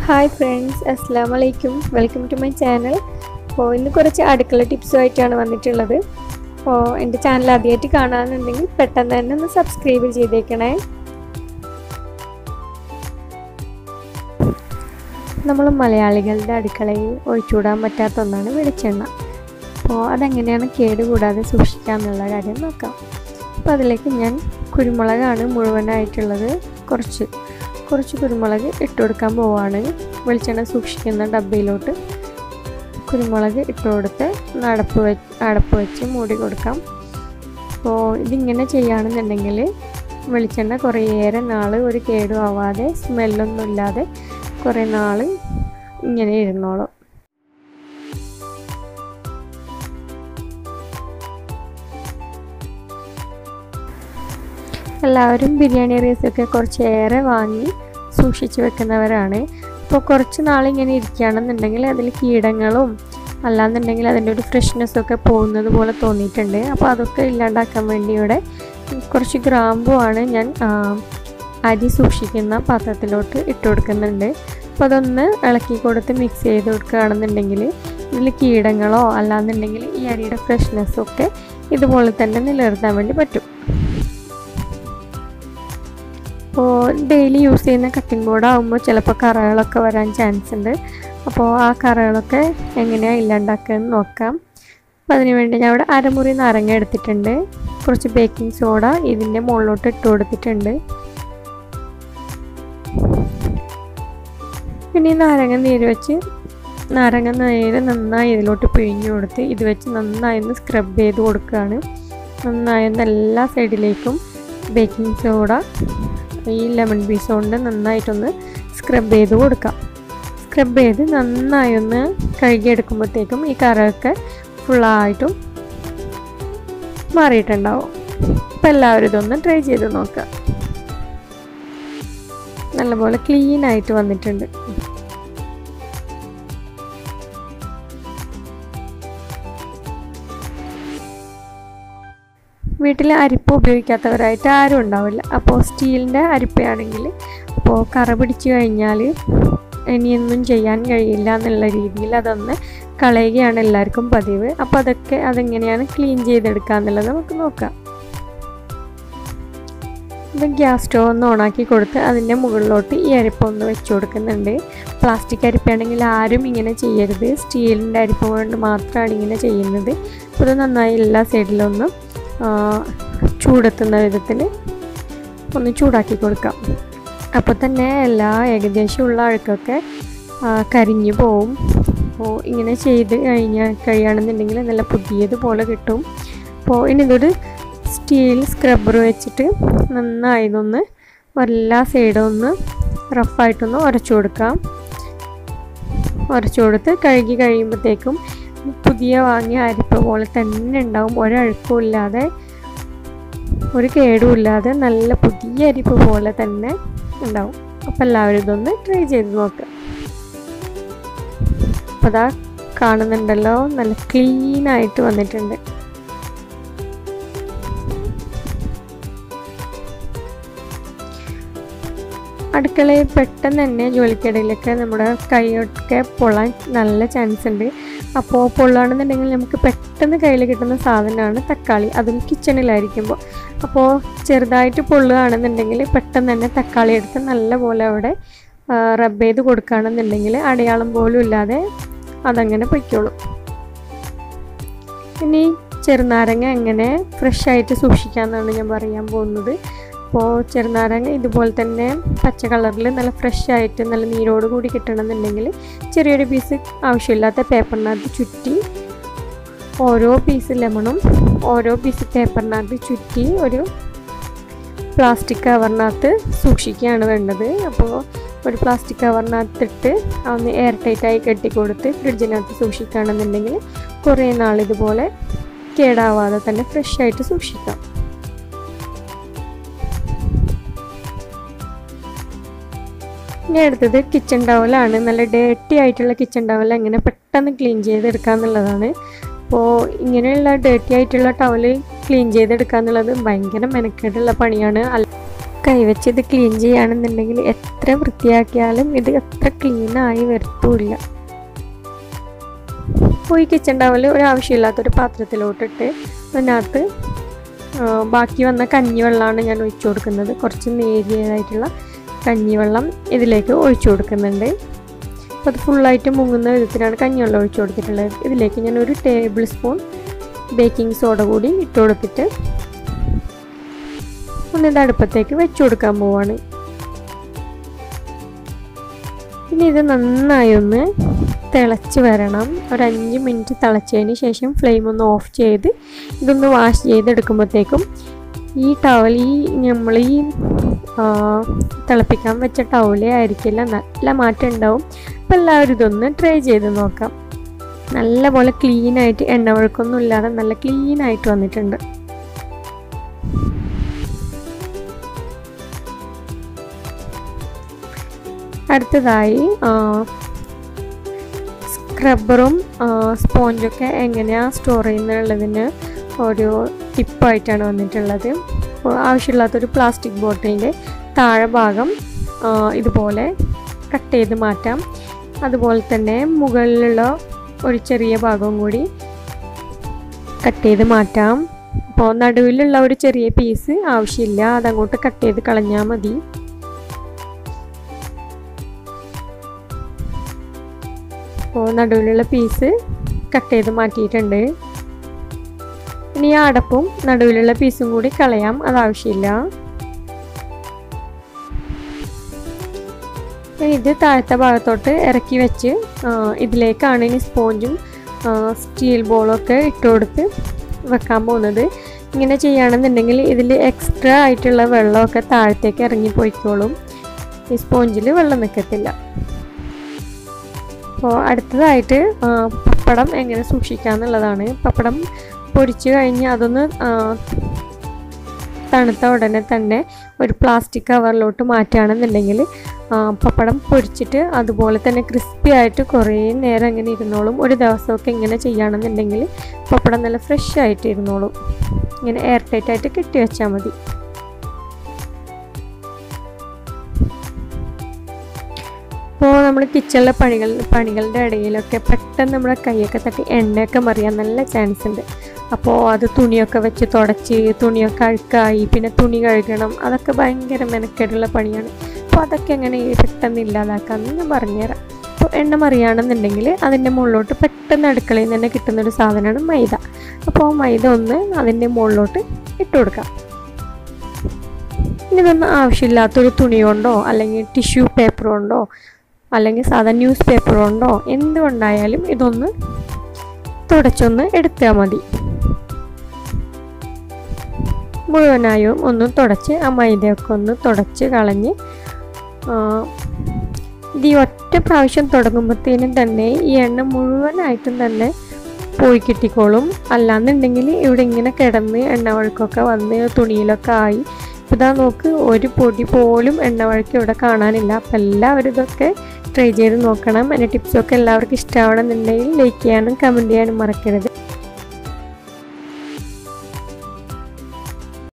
hi friends അസ്സാം വലൈക്കും welcome to my channel അപ്പോൾ ഇന്ന് കുറച്ച് അടുക്കള ടിപ്സുമായിട്ടാണ് വന്നിട്ടുള്ളത് അപ്പോൾ എൻ്റെ ചാനൽ ആദ്യമായിട്ട് കാണാനുണ്ടെങ്കിൽ പെട്ടെന്ന് തന്നെ ഒന്ന് സബ്സ്ക്രൈബ് ചെയ്തേക്കണേ നമ്മൾ മലയാളികളുടെ അടുക്കളയിൽ ഒഴിച്ചുകൂടാൻ പറ്റാത്ത ഒന്നാണ് വെളിച്ചെണ്ണ അപ്പോൾ അതെങ്ങനെയാണ് കേടുകൂടാതെ സൂക്ഷിക്കുക എന്നുള്ള കാര്യം നോക്കാം അപ്പോൾ അതിലേക്ക് ഞാൻ കുരുമുളകാണ് മുഴുവനായിട്ടുള്ളത് കുറച്ച് കുറച്ച് കുരുമുളക് ഇട്ട് കൊടുക്കാൻ പോവാണ് വെളിച്ചെണ്ണ സൂക്ഷിക്കുന്ന ഡബ്ബയിലോട്ട് കുരുമുളക് ഇട്ട് കൊടുത്ത് അടപ്പ് വെച്ച് അടപ്പ് വെച്ച് മൂടി കൊടുക്കാം അപ്പോൾ ഇതിങ്ങനെ ചെയ്യുകയാണെന്നുണ്ടെങ്കിൽ വെളിച്ചെണ്ണ കുറേയേറെ നാൾ ഒരു കേടും ആവാതെ സ്മെല്ലൊന്നും ഇല്ലാതെ കുറേ നാൾ ഇങ്ങനെ ഇരുന്നോളും എല്ലാവരും ബിരിയാണി റൈസൊക്കെ കുറച്ചേറെ വാങ്ങി സൂക്ഷിച്ച് വെക്കുന്നവരാണ് അപ്പോൾ കുറച്ച് നാളിങ്ങനെ ഇരിക്കുകയാണെന്നുണ്ടെങ്കിൽ അതിൽ കീടങ്ങളും അല്ലാന്നുണ്ടെങ്കിൽ അതിൻ്റെ ഒരു ഫ്രഷ്നെസ്സൊക്കെ പോകുന്നത് പോലെ തോന്നിയിട്ടുണ്ട് അപ്പോൾ അതൊക്കെ ഇല്ലാണ്ടാക്കാൻ വേണ്ടി ഇവിടെ കുറച്ച് ഗ്രാമ്പുമാണ് ഞാൻ അരി സൂക്ഷിക്കുന്ന പാത്രത്തിലോട്ട് ഇട്ട് കൊടുക്കുന്നുണ്ട് അപ്പോൾ അതൊന്ന് ഇളക്കി കൊടുത്ത് മിക്സ് ചെയ്ത് കൊടുക്കുകയാണെന്നുണ്ടെങ്കിൽ ഇതിൽ കീടങ്ങളോ അല്ലാന്നുണ്ടെങ്കിൽ ഈ അരിയുടെ ഫ്രഷ്നെസ്സൊക്കെ ഇതുപോലെ തന്നെ നിലനിർത്താൻ വേണ്ടി പറ്റും അപ്പോൾ ഡെയിലി യൂസ് ചെയ്യുന്ന കട്ടിംഗ് ബോർഡ് ആകുമ്പോൾ ചിലപ്പോൾ കറകളൊക്കെ വരാൻ ചാൻസ് ഉണ്ട് അപ്പോൾ ആ കറകളൊക്കെ എങ്ങനെയാണ് ഇല്ലാണ്ടാക്കുക എന്ന് നോക്കാം അപ്പോൾ അതിന് വേണ്ടി ഞാൻ ഇവിടെ അരമുറി നാരങ്ങ എടുത്തിട്ടുണ്ട് കുറച്ച് ബേക്കിംഗ് സോഡ ഇതിൻ്റെ മുകളിലോട്ട് ഇട്ട് കൊടുത്തിട്ടുണ്ട് പിന്നെ ഈ നാരങ്ങ നീര് വെച്ച് നാരങ്ങ നീര് നന്നായി ഇതിലോട്ട് പിഴിഞ്ഞു കൊടുത്ത് ഇത് വെച്ച് നന്നായി ഒന്ന് സ്ക്രബ് ചെയ്ത് കൊടുക്കുകയാണ് നന്നായി ഒന്ന് എല്ലാ സൈഡിലേക്കും ബേക്കിംഗ് സോഡ ഈ ലെമൺ പീസ് കൊണ്ട് നന്നായിട്ടൊന്ന് സ്ക്രബ് ചെയ്ത് കൊടുക്കാം സ്ക്രബ് ചെയ്ത് നന്നായി ഒന്ന് കഴുകിയെടുക്കുമ്പോഴത്തേക്കും ഈ കറയൊക്കെ ഫുള്ളായിട്ടും മാറിയിട്ടുണ്ടാവും അപ്പം എല്ലാവരും ഇതൊന്ന് ട്രൈ ചെയ്ത് നോക്കുക നല്ലപോലെ ക്ലീൻ ആയിട്ട് വന്നിട്ടുണ്ട് വീട്ടിൽ അരിപ്പ ഉപയോഗിക്കാത്തവരായിട്ട് ആരും ഉണ്ടാവില്ല അപ്പോൾ സ്റ്റീലിൻ്റെ അരിപ്പയാണെങ്കിൽ അപ്പോൾ കറ പിടിച്ചു കഴിഞ്ഞാൽ ഇനിയൊന്നും ചെയ്യാൻ കഴിയില്ല എന്നുള്ള രീതിയിൽ അതൊന്ന് കളയുകയാണ് എല്ലാവർക്കും പതിവ് അപ്പോൾ അതൊക്കെ അതെങ്ങനെയാണ് ക്ലീൻ ചെയ്തെടുക്കുക എന്നുള്ളത് നമുക്ക് നോക്കാം ഇത് ഗ്യാസ് സ്റ്റവ് ഒന്ന് ഓണാക്കി കൊടുത്ത് അതിൻ്റെ മുകളിലോട്ട് ഈ അരിപ്പ ഒന്ന് വെച്ച് കൊടുക്കുന്നുണ്ട് പ്ലാസ്റ്റിക് അരിപ്പയാണെങ്കിൽ ആരും ഇങ്ങനെ ചെയ്യരുത് സ്റ്റീലിൻ്റെ അരിപ്പ കൊണ്ട് മാത്രമാണ് ഇങ്ങനെ ചെയ്യുന്നത് അപ്പോൾ ഇത് നന്നായി എല്ലാ സൈഡിലൊന്നും ചൂടെത്തുന്ന വിധത്തിൽ ഒന്ന് ചൂടാക്കി കൊടുക്കാം അപ്പോൾ തന്നെ എല്ലാ ഏകദേശമുള്ള അഴുക്കൊക്കെ കരിഞ്ഞു പോവും അപ്പോൾ ഇങ്ങനെ ചെയ്ത് കഴിഞ്ഞാൽ കഴിയുകയാണെന്നുണ്ടെങ്കിൽ നല്ല പുതിയതുപോലെ കിട്ടും അപ്പോൾ ഇനി ഇതൊരു സ്റ്റീൽ സ്ക്രബ്ബർ വെച്ചിട്ട് നന്നായി ഇതൊന്ന് എല്ലാ സൈഡും ഒന്ന് റഫായിട്ടൊന്ന് ഉരച്ചു കൊടുക്കാം ഉരച്ചു കൊടുത്ത് കഴുകി കഴിയുമ്പോഴത്തേക്കും പുതിയ വാങ്ങിയ അരിപ്പ പോലെ തന്നെ ഉണ്ടാവും ഒരഴുക്കും ഇല്ലാതെ ഒരു കേടും ഇല്ലാതെ നല്ല പുതിയ അരിപ്പ് പോലെ തന്നെ ഉണ്ടാവും അപ്പോൾ എല്ലാവരും ഇതൊന്ന് ട്രൈ ചെയ്ത് നോക്കുക അപ്പോൾ അതാ കാണുന്നുണ്ടല്ലോ നല്ല ക്ലീൻ ആയിട്ട് വന്നിട്ടുണ്ട് അടുക്കളയിൽ പെട്ടെന്ന് തന്നെ ജോലിക്കിടയിലൊക്കെ നമ്മുടെ കൈയൊക്കെ പൊള്ളാൻ നല്ല ചാൻസ് ഉണ്ട് അപ്പോൾ പൊള്ളുകയാണെന്നുണ്ടെങ്കിൽ നമുക്ക് പെട്ടെന്ന് കയ്യിൽ കിട്ടുന്ന സാധനമാണ് തക്കാളി അതും കിച്ചണിലായിരിക്കുമ്പോൾ അപ്പോൾ ചെറുതായിട്ട് പൊള്ളുകയാണെന്നുണ്ടെങ്കിൽ പെട്ടെന്ന് തന്നെ തക്കാളി എടുത്ത് നല്ലപോലെ അവിടെ റബ്ബ് ചെയ്ത് കൊടുക്കുകയാണെന്നുണ്ടെങ്കിൽ അടയാളം പോലും ഇല്ലാതെ അതങ്ങനെ പൊയ്ക്കോളും ഇനി ചെറുനാരങ്ങ എങ്ങനെ ഫ്രഷ് ആയിട്ട് സൂക്ഷിക്കാമെന്നാണ് ഞാൻ പറയാൻ പോകുന്നത് അപ്പോൾ ചെറുനാരങ്ങ ഇതുപോലെ തന്നെ പച്ച കളറിൽ നല്ല ഫ്രഷ് ആയിട്ട് നല്ല നീരോട് കൂടി കിട്ടണമെന്നുണ്ടെങ്കിൽ ചെറിയൊരു പീസ് ആവശ്യമില്ലാത്ത പേപ്പറിനകത്ത് ചുറ്റി ഓരോ പീസ് ലെമണും ഓരോ പീസ് പേപ്പറിനകത്ത് ചുറ്റി ഒരു പ്ലാസ്റ്റിക് കവറിനകത്ത് സൂക്ഷിക്കുകയാണ് വേണ്ടത് അപ്പോൾ ഒരു പ്ലാസ്റ്റിക് കവറിനകത്തിട്ട് ഒന്ന് എയർ ടൈറ്റായി കെട്ടിക്കൊടുത്ത് ഫ്രിഡ്ജിനകത്ത് സൂക്ഷിക്കുകയാണെന്നുണ്ടെങ്കിൽ കുറേ നാളിതുപോലെ കേടാവാതെ തന്നെ ഫ്രഷ് ആയിട്ട് സൂക്ഷിക്കാം ഇനി അടുത്തത് കിച്ചൺ ടവലാണ് നല്ല ഡേർട്ടി ആയിട്ടുള്ള കിച്ചൺ ടവൽ എങ്ങനെ പെട്ടെന്ന് ക്ലീൻ ചെയ്തെടുക്കുക എന്നുള്ളതാണ് അപ്പോൾ ഇങ്ങനെയുള്ള ഡേർട്ടി ആയിട്ടുള്ള ടവൽ ക്ലീൻ ചെയ്തെടുക്കുക എന്നുള്ളത് ഭയങ്കര മെനക്കേടുള്ള പണിയാണ് കൈവച്ച് ഇത് ക്ലീൻ ചെയ്യുകയാണെന്നുണ്ടെങ്കിൽ എത്ര വൃത്തിയാക്കിയാലും ഇത് എത്ര ക്ലീനായി വരത്തുമില്ല അപ്പോൾ ഈ കിച്ചൺ ടവൽ ഒരു ആവശ്യമില്ലാത്തൊരു പാത്രത്തിലോട്ടിട്ട് അതിനകത്ത് ആ, ബാക്കി വന്ന കഞ്ഞിവെള്ളമാണ് ഞാൻ ഒഴിച്ചു കൊടുക്കുന്നത് കുറച്ച് നേരിയതായിട്ടുള്ള കഞ്ഞിവെള്ളം ഇതിലേക്ക് ഒഴിച്ചു കൊടുക്കുന്നുണ്ട് അപ്പോൾ അത് ഫുള്ളായിട്ട് മുങ്ങുന്ന വിധത്തിലാണ് കഞ്ഞിവെള്ളം ഒഴിച്ചു കൊടുത്തിട്ടുള്ളത് ഇതിലേക്ക് ഞാൻ ഒരു ടേബിൾ സ്പൂൺ ബേക്കിംഗ് സോഡ കൂടി ഇട്ട് കൊടുത്തിട്ട് ഒന്നിത് അടുപ്പത്തേക്ക് വെച്ചു കൊടുക്കാൻ പോവാണ് ഇനി ഇത് നന്നായി ഒന്ന് തിളച്ച് വരണം ഒരു അഞ്ച് മിനിറ്റ് തിളച്ചതിന് ശേഷം ഫ്ലെയിം ഒന്ന് ഓഫ് ചെയ്ത് ഇതൊന്ന് വാഷ് ചെയ്തെടുക്കുമ്പോഴത്തേക്കും ഈ ടവൽ ഈ നമ്മൾ ഈ ആ, തിളപ്പിക്കാൻ വെച്ച ടവലേ ആയിരിക്കില്ല നല്ല മാറ്റം ഉണ്ടാവും അപ്പോൾ എല്ലാവരും ഇതൊന്ന് ട്രൈ ചെയ്ത് നോക്കാം നല്ലപോലെ ക്ലീൻ ആയിട്ട് എണ്ണ വഴുക്കൊന്നും ഇല്ലാതെ നല്ല ക്ലീൻ ആയിട്ട് വന്നിട്ടുണ്ട് അടുത്തതായി സ്ക്രബ്ബറും സ്പോഞ്ചൊക്കെ എങ്ങനെയാണ് സ്റ്റോർ ചെയ്യുന്നുള്ളതിന് ഒരു ടിപ്പായിട്ടാണ് വന്നിട്ടുള്ളത് അപ്പോൾ ആവശ്യമില്ലാത്തൊരു പ്ലാസ്റ്റിക് ബോട്ടിലിൻ്റെ താഴെ ഭാഗം ആ, ഇതുപോലെ കട്ട് ചെയ്ത് മാറ്റാം അതുപോലെ തന്നെ മുകളിലുള്ള ഒരു ചെറിയ ഭാഗവും കൂടി കട്ട് ചെയ്ത് മാറ്റാം അപ്പോൾ നടുവിലുള്ള ഒരു ചെറിയ പീസ് ആവശ്യമില്ല അതങ്ങോട്ട് കട്ട് ചെയ്ത് കളഞ്ഞാൽ മതി അപ്പോൾ നടുവിലുള്ള പീസ് കട്ട് ചെയ്ത് മാറ്റിയിട്ടുണ്ട് ഇനി ആ അടപ്പും നടുവിലുള്ള പീസും കൂടി കളയാം അത് ആവശ്യമില്ല ഇനി ഇത് താഴത്തെ ഭാഗത്തോട്ട് ഇറക്കി വെച്ച് ആ, ഇതിലേക്കാണ് ഇനി സ്പോഞ്ചും സ്റ്റീൽ ബോളും ഒക്കെ ഇട്ട് കൊടുത്ത് വെക്കാൻ പോകുന്നത് ഇങ്ങനെ ചെയ്യുകയാണെന്നുണ്ടെങ്കിൽ ഇതിൽ എക്സ്ട്രാ ആയിട്ടുള്ള വെള്ളമൊക്കെ താഴത്തേക്ക് ഇറങ്ങി പോയിക്കോളും ഈ സ്പോഞ്ചിൽ വെള്ളം നിൽക്കത്തില്ല അപ്പോൾ അടുത്തതായിട്ട് ആ, പപ്പടം എങ്ങനെ സൂക്ഷിക്കാന്നുള്ളതാണ് പപ്പടം പൊരിച്ച് കഴിഞ്ഞ് അതൊന്ന് ആ, തണുത്ത ഉടനെ തന്നെ ഒരു പ്ലാസ്റ്റിക് കവറിലോട്ട് മാറ്റുകയാണെന്നുണ്ടെങ്കിൽ ആ, പപ്പടം പൊരിച്ചിട്ട് അതുപോലെ തന്നെ ക്രിസ്പി ആയിട്ട് കുറേ നേരം അങ്ങനെ ഇരുന്നോളും ഒരു ദിവസമൊക്കെ ഇങ്ങനെ ചെയ്യുകയാണെന്നുണ്ടെങ്കിൽ പപ്പടം നല്ല ഫ്രഷ് ആയിട്ട് ഇരുന്നോളും ഇങ്ങനെ എയർ ടൈറ്റ് ആയിട്ട് കെട്ടി വെച്ചാൽ മതി ഇപ്പോൾ നമ്മൾ കിച്ചണിലെ പണികൾ പണികളുടെ ഇടയിലൊക്കെ പെട്ടെന്ന് നമ്മുടെ കൈയൊക്കെ തട്ടി എണ്ണയൊക്കെ മറിയാൻ നല്ല ചാൻസ് ഉണ്ട് അപ്പോൾ അത് തുണിയൊക്കെ വെച്ച് തുടച്ച് തുണിയൊക്കെ അഴുക്കായി പിന്നെ തുണി കഴുകണം അതൊക്കെ ഭയങ്കര മെനക്കേടുള്ള പണിയാണ് അപ്പോൾ അതൊക്കെ എങ്ങനെ പെട്ടെന്ന് ഇല്ലാതാക്കാമെന്ന് ഞാൻ പറഞ്ഞുതരാം അപ്പോൾ എണ്ണ മറിയാണെന്നുണ്ടെങ്കിൽ അതിൻ്റെ മുകളിലോട്ട് പെട്ടെന്ന് അടുക്കളയിൽ നിന്ന് തന്നെ കിട്ടുന്നൊരു സാധനമാണ് മൈദ അപ്പോൾ മൈദ ഒന്ന് അതിൻ്റെ മുകളിലോട്ട് ഇട്ട് കൊടുക്കാം ഇനി ഇതൊന്നും ആവശ്യമില്ലാത്തൊരു തുണി കൊണ്ടോ അല്ലെങ്കിൽ ടിഷ്യൂ പേപ്പർ കൊണ്ടോ അല്ലെങ്കിൽ സാധാ ന്യൂസ് പേപ്പർ കൊണ്ടോ എന്തുകൊണ്ടായാലും ഇതൊന്ന് തുടച്ചൊന്ന് എടുത്താൽ മതി മുഴുവനായും ഒന്ന് തുടച്ച് ആ മൈദയൊക്കെ ഒന്ന് തുടച്ച് കളഞ്ഞ് ആ, ഇത് ഈ ഒറ്റ പ്രാവശ്യം തുടങ്ങുമ്പോഴത്തേനും തന്നെ ഈ എണ്ണ മുഴുവനായിട്ടും തന്നെ പോയി കിട്ടിക്കോളും അല്ലാന്നുണ്ടെങ്കിൽ ഇവിടെ ഇങ്ങനെ കിടന്ന് എണ്ണവഴുക്കൊക്കെ വന്ന് തുണിയിലൊക്കെ ആയി ഇതാ നോക്ക് ഒരു പൊടി പോലും എണ്ണവഴുക്ക് ഇവിടെ കാണാനില്ല അപ്പം എല്ലാവരും ഇതൊക്കെ ട്രൈ ചെയ്ത് നോക്കണം എൻ്റെ ടിപ്സൊക്കെ എല്ലാവർക്കും ഇഷ്ടമാവണമെന്നുണ്ടെങ്കിൽ ലൈക്ക് ചെയ്യാനും കമൻറ്റ് ചെയ്യാനും മറക്കരുത്